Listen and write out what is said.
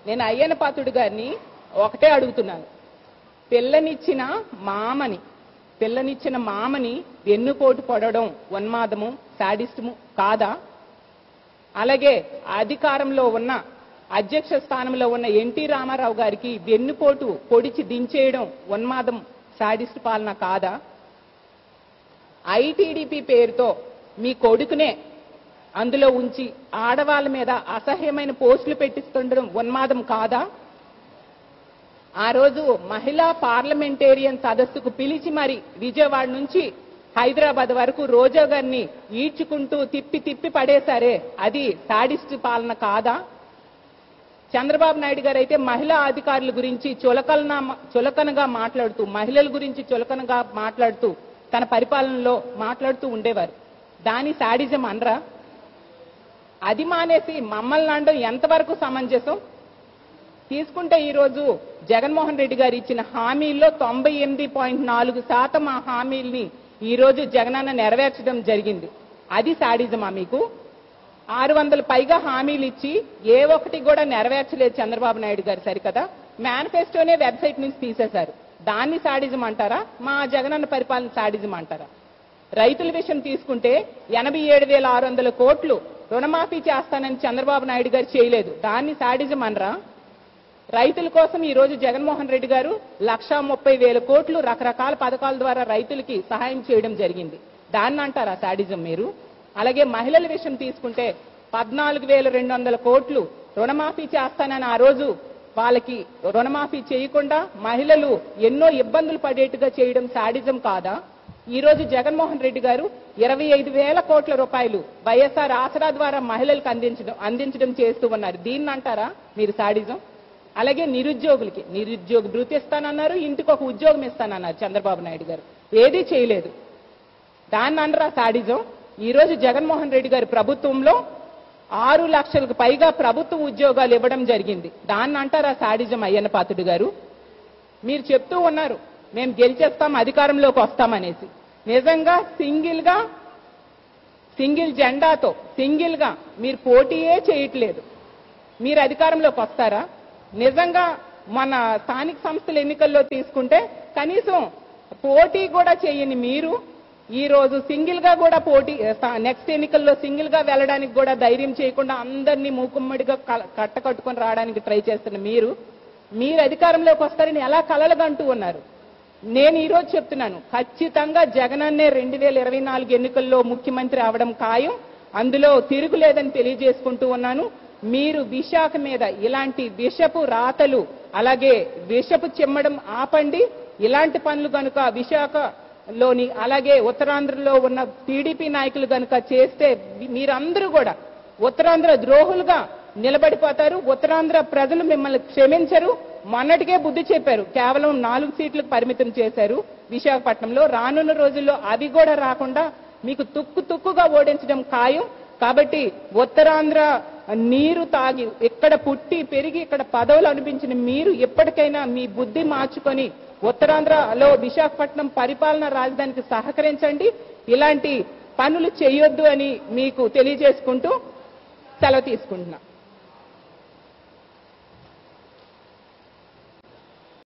నేను అయ్యన పాత్రుడు గారిని ఒకటే అడుగుతున్నాను పిల్లనిచ్చిన మామని పిల్లనిచ్చిన మామని వెన్నుపోటు పొడవడం ఉన్మాదము శాడిస్టము కాదా అలాగే అధికారంలో ఉన్న అధ్యక్ష స్థానంలో ఉన్న ఎన్టీ రామారావు గారికి వెన్నుపోటు పొడిచి దించేయడం ఉన్మాదం శాడిస్ట్ పాలన కాదా ఐటీడీపీ పేరుతో మీ కొడుకునే అందులో ఉంచి ఆడవాళ్ళ మీద అసహ్యమైన పోస్టులు పెట్టిస్తుండడం ఉన్మాదం కాదా ఆ రోజు మహిళా పార్లమెంటేరియన్ సదస్సుకు పిలిచి మరి విజయవాడ నుంచి హైదరాబాద్ వరకు రోజా గారిని ఈడ్చుకుంటూ తిప్పి తిప్పి పడేశారే అది సాడిస్ట్ పాలన కాదా చంద్రబాబు నాయుడు గారు అయితే మహిళా అధికారుల గురించి చులకన చులకనగా మాట్లాడుతూ మహిళల గురించి చులకనగా మాట్లాడుతూ తన పరిపాలనలో మాట్లాడుతూ ఉండేవారు దాని సాడిజం అనరా అది మానేసి మమ్మల్ని అనడం ఎంతవరకు సమంజసం తీసుకుంటే ఈ రోజు జగన్మోహన్ రెడ్డి గారు ఇచ్చిన హామీల్లో తొంభై ఎనిమిది పాయింట్ నాలుగు శాతం ఆ హామీల్ని ఈ రోజు జగనన్న నెరవేర్చడం జరిగింది అది సాడిజమా మీకు ఆరు వందల పైగా హామీలు ఇచ్చి ఏ ఒక్కటి కూడా నెరవేర్చలేదు చంద్రబాబు నాయుడు గారు సరికదా మేనిఫెస్టోనే వెబ్సైట్ నుంచి తీసేశారు దాన్ని సాడిజం అంటారా మా జగనన్న పరిపాలన సాడిజం అంటారా రైతుల విషయం తీసుకుంటే ఎనభై ఏడు వేల ఆరు వందల కోట్లు రుణమాఫీ చేస్తానని చంద్రబాబు నాయుడు గారు చేయలేదు దాన్ని సాడిజం అనరా రైతుల కోసం ఈ రోజు జగన్మోహన్ రెడ్డి గారు లక్షా ముప్పై వేల కోట్లు రకరకాల పథకాల ద్వారా రైతులకి సహాయం చేయడం జరిగింది దాన్ని అంటారా సాడిజం మీరు అలాగే మహిళల విషయం తీసుకుంటే పద్నాలుగు వేల రెండు వందల కోట్లు రుణమాఫీ చేస్తానని ఆ రోజు వాళ్ళకి రుణమాఫీ చేయకుండా మహిళలు ఎన్నో ఇబ్బందులు పడేట్టుగా చేయడం సాడిజం కాదా ఈ రోజు జగన్మోహన్ రెడ్డి గారు ఇరవై ఐదు వేల కోట్ల రూపాయలు వైఎస్ఆర్ ఆసరా ద్వారా మహిళలకు అందించడం అందించడం చేస్తూ ఉన్నారు దీన్ని అంటారా మీరు సాడిజం అలాగే నిరుద్యోగులకి నిరుద్యోగ భృతి ఇస్తానన్నారు ఇంటికి ఒక ఉద్యోగం ఇస్తానన్నారు చంద్రబాబు నాయుడు గారు ఏదీ చేయలేదు దాన్ని అనరా సాడిజం ఈ రోజు జగన్మోహన్ రెడ్డి గారి ప్రభుత్వంలో ఆరు లక్షలకు పైగా ప్రభుత్వ ఉద్యోగాలు ఇవ్వడం జరిగింది దాన్ని అంటారా సాడిజం అయ్యన్న పాత్రుడు గారు మీరు చెప్తూ ఉన్నారు మేము గెలిచేస్తాం అధికారంలోకి వస్తామనేసి నిజంగా సింగిల్ గా సింగిల్ జెండాతో సింగిల్ గా మీరు పోటీయే చేయట్లేదు మీరు అధికారంలోకి వస్తారా నిజంగా మన స్థానిక సంస్థల ఎన్నికల్లో తీసుకుంటే కనీసం పోటీ కూడా చేయని మీరు ఈ రోజు సింగిల్ గా కూడా పోటీ నెక్స్ట్ ఎన్నికల్లో సింగిల్ గా వెళ్ళడానికి కూడా ధైర్యం చేయకుండా అందరినీ మూకుమ్మడిగా కల- కట్టకట్టుకొని రావడానికి ట్రై చేస్తున్న మీరు మీరు అధికారంలోకి వస్తారని ఎలా కలలుగంటూ ఉన్నారు నేను ఈ రోజు చెప్తున్నాను ఖచ్చితంగా జగనన్నే రెండు వేల ఇరవై నాలుగు ఎన్నికల్లో ముఖ్యమంత్రి అవడం ఖాయం అందులో తిరుగులేదని తెలియజేసుకుంటూ ఉన్నాను మీరు విశాఖ మీద ఇలాంటి విషపు రాతలు అలాగే విషపు చిమ్మడం ఆపండి ఇలాంటి పనులు కనుక విశాఖలోని అలాగే ఉత్తరాంధ్రలో ఉన్న టీడీపీ నాయకులు కనుక చేస్తే మీరందరూ కూడా ఉత్తరాంధ్ర ద్రోహులుగా నిలబడిపోతారు ఉత్తరాంధ్ర ప్రజలు మిమ్మల్ని క్షమించరు మొన్నటికే బుద్ధి చెప్పారు కేవలం నాలుగు సీట్లకు పరిమితం చేశారు విశాఖపట్నంలో రానున్న రోజుల్లో అవి కూడా రాకుండా మీకు తుక్కు తుక్కుగా ఓడించడం ఖాయం కాబట్టి ఉత్తరాంధ్ర నీరు తాగి ఇక్కడ పుట్టి పెరిగి ఇక్కడ పదవులు అనిపించిన మీరు ఎప్పటికైనా మీ బుద్ధి మార్చుకొని ఉత్తరాంధ్రలో విశాఖపట్నం పరిపాలన రాజధానికి సహకరించండి ఇలాంటి పనులు చేయొద్దు అని మీకు తెలియజేసుకుంటూ సెలవు తీసుకుంటున్నా